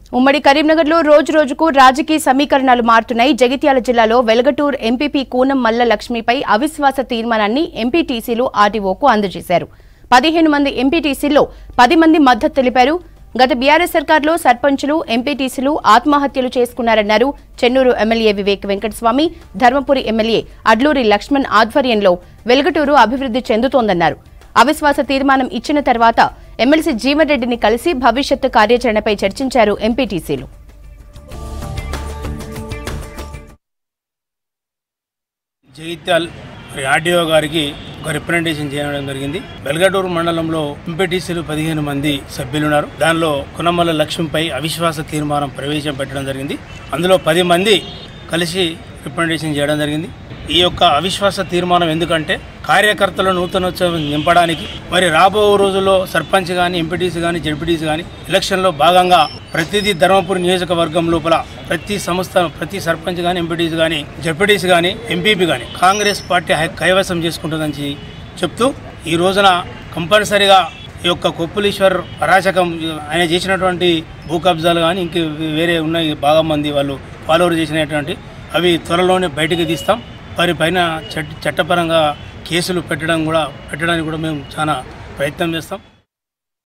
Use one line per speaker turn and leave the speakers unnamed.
ఉమ్మడి కరీంనగర్లో రోజు రోజుకు రాజకీయ సమీకరణాలు మారుతున్నాయి జగిత్యాల జిల్లాలో వెలగటూర్ ఎంపీపీ కూనం మల్ల లక్ష్మిపై అవిశ్వాస తీర్మానాన్ని ఎంపీటీసీలు ఆర్టీఓకు అందజేశారు పదిహేను మంది ఎంపీటీసీల్లో పది మంది మద్దతు తెలిపారు గత బీఆర్ఎస్ సర్కార్లో సర్పంచులు ఎంపీటీసీలు ఆత్మహత్యలు చేసుకున్నారన్నారు చెన్నూరు ఎమ్మెల్యే వివేక్ వెంకటస్వామి ధర్మపురి ఎమ్మెల్యే అడ్లూరి లక్ష్మణ్ ఆధ్వర్యంలో వెలగటూరు అభివృద్ధి చెందుతోందన్నారు అవిశ్వాస తీర్మానం ఇచ్చిన తర్వాత ఎమ్మెల్సీ జీవన్రెడ్డిని కలిసి భవిష్యత్తు కార్యాచరణపై చర్చించారు ఎంపీటీసీలు
జగిత్యాల్ మరి ఆర్డీఓ గారికి ఒక రిప్రజెంటేషన్ చేయడం జరిగింది వెల్గటూరు మండలంలో ఎంపీటీసీలు పదిహేను మంది సభ్యులున్నారు దానిలో కునమల్ల లక్ష్మిపై అవిశ్వాస తీర్మానం ప్రవేశపెట్టడం జరిగింది అందులో పది మంది కలిసి రిప్రజెంటేషన్ చేయడం జరిగింది ఈ యొక్క అవిశ్వాస తీర్మానం ఎందుకంటే కార్యకర్తల నూతనోత్సవం నింపడానికి మరి రాబో రోజుల్లో సర్పంచ్ కానీ ఎంపీటీసీ కానీ జడ్పీటీసీ కానీ ఎలక్షన్లో భాగంగా ప్రతిదీ ధర్మపురి నియోజకవర్గం లోపల ప్రతి సంస్థ ప్రతి సర్పంచ్ కానీ ఎంపీటీసీ కానీ జడ్పీటీసీ కానీ ఎంపీపీ కానీ కాంగ్రెస్ పార్టీ హై- కైవసం చేసుకుంటుందని చె- చెప్తూ ఈ రోజున కంపల్సరిగా ఈ యొక్క కొప్పులీశ్వర్ అరాచకం ఆయన చేసినటువంటి భూ కబ్జాలు కానీ ఇంక వేరే ఉన్నాయి బాగా మంది వాళ్ళు ఫాలోవర్ చేసినటువంటి అవి త్వరలోనే బయటికి తీస్తాం వారి పైన చట్ట చట్టపరంగా కేసులు పెట్టడం కూడా పెట్టడానికి కూడా మేము చాలా ప్రయత్నం చేస్తాం